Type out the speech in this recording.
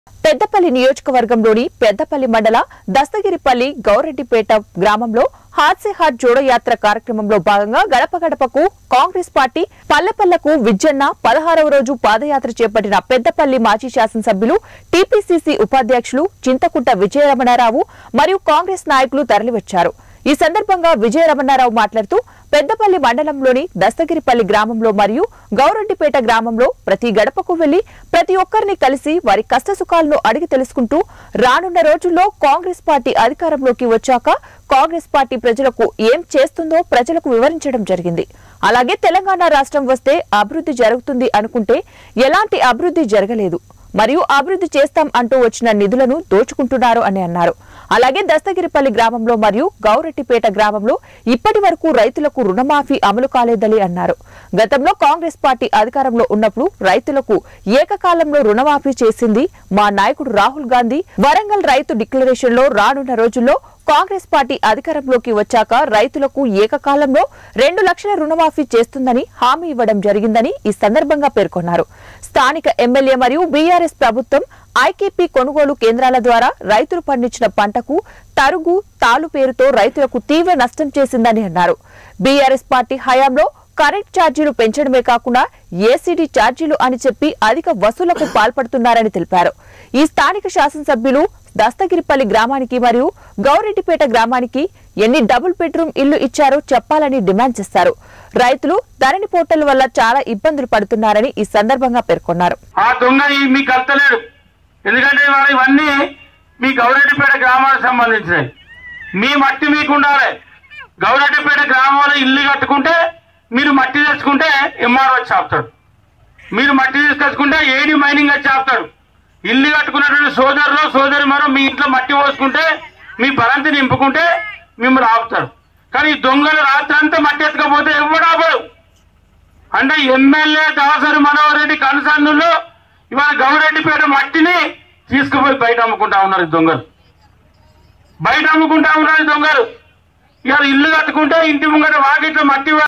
పెద్దపల్లి నియోజకవర్గంలోని పెద్దపల్లి మండల దస్తగిరిపల్లి గౌరెడ్డిపేట గ్రామంలో హాత్ సే హాత్ జోడో యాత్ర కార్యక్రమంలో భాగంగా గడప గడపకు కాంగ్రెస్ పార్టీ పల్లెపల్లకు విజ్జన్న పదహారవ రోజు పాదయాత్ర చేపట్టిన పెద్దపల్లి మాజీ శాసనసభ్యులు టీపీసీసీ ఉపాధ్యక్షులు చింతకుంట విజయరమణారావు మరియు కాంగ్రెస్ నాయకులు తరలివచ్చారు ఈ సందర్భంగా విజయరమణారావు మాట్లాడుతూ పెద్దపల్లి మండలంలోని దస్తగిరిపల్లి గ్రామంలో మరియు గౌరెడ్డిపేట గ్రామంలో ప్రతి గడపకు వెళ్లి ప్రతి ఒక్కరిని కలిసి వారి కష్టసుఖాలను అడిగి తెలుసుకుంటూ రానున్న రోజుల్లో కాంగ్రెస్ పార్టీ అధికారంలోకి వచ్చాక కాంగ్రెస్ పార్టీ ప్రజలకు ఏం చేస్తుందో ప్రజలకు వివరించడం జరిగింది అలాగే తెలంగాణ రాష్ట్రం వస్తే అభివృద్ధి జరుగుతుంది అనుకుంటే ఎలాంటి అభివృద్ధి జరగలేదు మరియు అభివృద్ధి చేస్తాం అంటూ వచ్చిన నిధులను దోచుకుంటున్నారు అని అన్నారు అలాగే దస్తగిరిపల్లి గ్రామంలో మరియు గౌరెట్టిపేట గ్రామంలో ఇప్పటి వరకు రైతులకు రుణమాఫీ అమలు కాలేదని అన్నారు గతంలో కాంగ్రెస్ పార్టీ అధికారంలో ఉన్నప్పుడు రైతులకు ఏకకాలంలో రుణమాఫీ చేసింది మా నాయకుడు రాహుల్ గాంధీ వరంగల్ రైతు డిక్లరేషన్ లో రానున్న రోజుల్లో కాంగ్రెస్ పార్టీ అధికారంలోకి వచ్చాక రైతులకు ఏకకాలంలో రెండు లక్షల రుణమాఫీ చేస్తుందని హామీ ఇవ్వడం జరిగిందని ఈ సందర్భంగా పేర్కొన్నారు స్థానిక ఎమ్మెల్యే మరియు బీఆర్ఎస్ ప్రభుత్వం ఐకేపీ కొనుగోలు కేంద్రాల ద్వారా రైతులు పండించిన పంటకు తరుగు తాలు పేరుతో రైతులకు తీవ్ర నష్టం చేసిందని అన్నారు బీఆర్ఎస్ పార్టీ హయాంలో కరెంట్ ఛార్జీలు పెంచడమే కాకుండా ఏసీడీ ఛార్జీలు అని చెప్పి అధిక వసూలకు పాల్పడుతున్నారని తెలిపారు ఈ స్థానిక శాసనసభ్యులు దస్తగిరిపల్లి గ్రామానికి మరియు గౌరెడ్డిపేట గ్రామానికి ఎన్ని డబుల్ బెడ్రూమ్ ఇల్లు ఇచ్చారో చెప్పాలని డిమాండ్ చేశారు రైతులు ధరణి పోర్టల్ వల్ల చాలా ఇబ్బందులు పడుతున్నారని ఈ సందర్భంగా పేర్కొన్నారు ఆ దొంగ ఈ మీకు కలతలేడు ఎందుకంటే ఇవాళ ఇవన్నీ మీ గౌరెడ్డిపేట గ్రామానికి సంబంధించినవి మీ మట్టి మీకు ఉండాలి గౌరెడ్డిపేట గ్రామంలో ఇల్లు కట్టుకుంటే మీరు మట్టి తెచ్చుకుంటే ఎంఆర్ఓ వచ్చి ఆపుతాడు మీరు మట్టి తీసుకొచ్చుకుంటే ఏడి మైనింగ్ వచ్చి ఆపుతాడు ఇల్లు కట్టుకున్నటువంటి సోదరులు సోదరి మరో మీ ఇంట్లో మట్టి పోసుకుంటే మీ బలంతి నింపుకుంటే మిమ్మల్ని ఆపుతాడు కానీ ఈ దొంగలు రాత్రి అంతా మట్టి ఎత్తుకపోతే ఎవడు ఆపడు అంటే ఎమ్మెల్యే దాసరి మనోహర్ రెడ్డి కనసన్నులు ఇవాళ గౌరెడ్డిపేట మట్టిని తీసుకుపోయి బయట అమ్ముకుంటా ఉన్నారు ఈ దొంగలు బయట అమ్ముకుంటా ఉన్నారు ఈ దొంగలు ఇవాళ ఇల్లు కట్టుకుంటే ఇంటి ముంగట వాకిట్లో మట్టి